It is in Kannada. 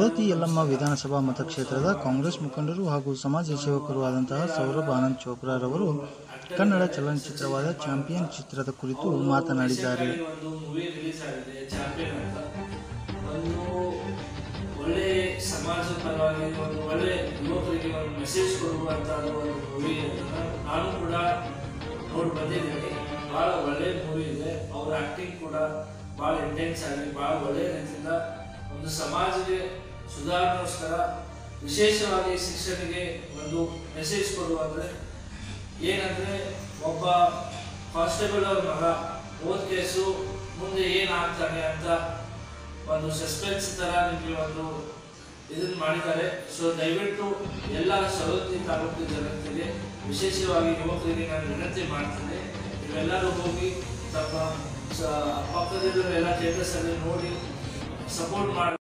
ಸವದತ್ತಿ ಯಲ್ಲಮ್ಮ ವಿಧಾನಸಭಾ ಮತಕ್ಷೇತ್ರದ ಕಾಂಗ್ರೆಸ್ ಮುಖಂಡರು ಹಾಗೂ ಸಮಾಜ ಸೇವಕರು ಆದಂತಹ ಸೌರಭ್ ಆನಂದ್ ಚೋಪ್ರಾರವರು ಕನ್ನಡ ಚಲನಚಿತ್ರವಾದ ಚಾಂಪಿಯನ್ ಚಿತ್ರದ ಕುರಿತು ಮಾತನಾಡಿದ್ದಾರೆ ಒಂದು ಮೂವಿ ರಿಲೀಸ್ ಆಗಿದೆ ಚಾಂಪಿಯನ್ ಅಂತ ಒಂದು ಒಳ್ಳೆ ಸಮಾಜ ಪರವಾಗಿ ಒಂದು ಒಳ್ಳೆ ಯುವಕರಿಗೆ ಒಂದು ಮೆಸೇಜ್ ಕೊಡುವಂತ ಒಂದು ಮೂವಿ ನಾನು ಕೂಡ ನೋಡಿ ಬಂದಿದ್ದೀನಿ ಬಹಳ ಒಳ್ಳೆ ಮೂವಿ ಇದೆ ಅವ್ರ ಆಕ್ಟಿಂಗ್ ಕೂಡ ಬಹಳ ಇಂಟೆನ್ಸ್ ಆಗಿ ಬಹಳ ಒಳ್ಳೆ ರೀತಿಯಿಂದ ಒಂದು ಸಮಾಜಕ್ಕೆ ಸುಧಾರಣೆಗೋಸ್ಕರ ವಿಶೇಷವಾಗಿ ಶಿಕ್ಷಕರಿಗೆ ಒಂದು ಮೆಸೇಜ್ ಕೊಡುವಂದ್ರೆ ಏನಂದ್ರೆ ಒಬ್ಬ ಕಾನ್ಸ್ಟೇಬಲ್ ಅವ್ರ ಮಗ ಓದ್ ಕೇಸು ಮುಂದೆ ಏನಾಗ್ತಾನೆ ಅಂತ ಒಂದು ಸಸ್ಪೆನ್ಸ್ ತರ ನಿಮಗೆ ಒಂದು ಇದನ್ನ ಮಾಡಿದ್ದಾರೆ ಸೊ ದಯವಿಟ್ಟು ಎಲ್ಲ ಸವದತ್ತಿ ತಾಲೂಕು ಜನತೆಗೆ ವಿಶೇಷವಾಗಿ ಯುವಕರಿಗೆ ನಾನು ವಿನಂತಿ ಮಾಡ್ತೇನೆ ನೀವೆಲ್ಲರೂ ಹೋಗಿ ತಮ್ಮ ಸ- ಪಕ್ಕದಲ್ಲಿರೋ ಎಲ್ಲ ಥಿಯೇಟರ್ಸ್ ಅಲ್ಲಿ ನೋಡಿ ಸಪೋರ್ಟ್ ಮಾಡಿ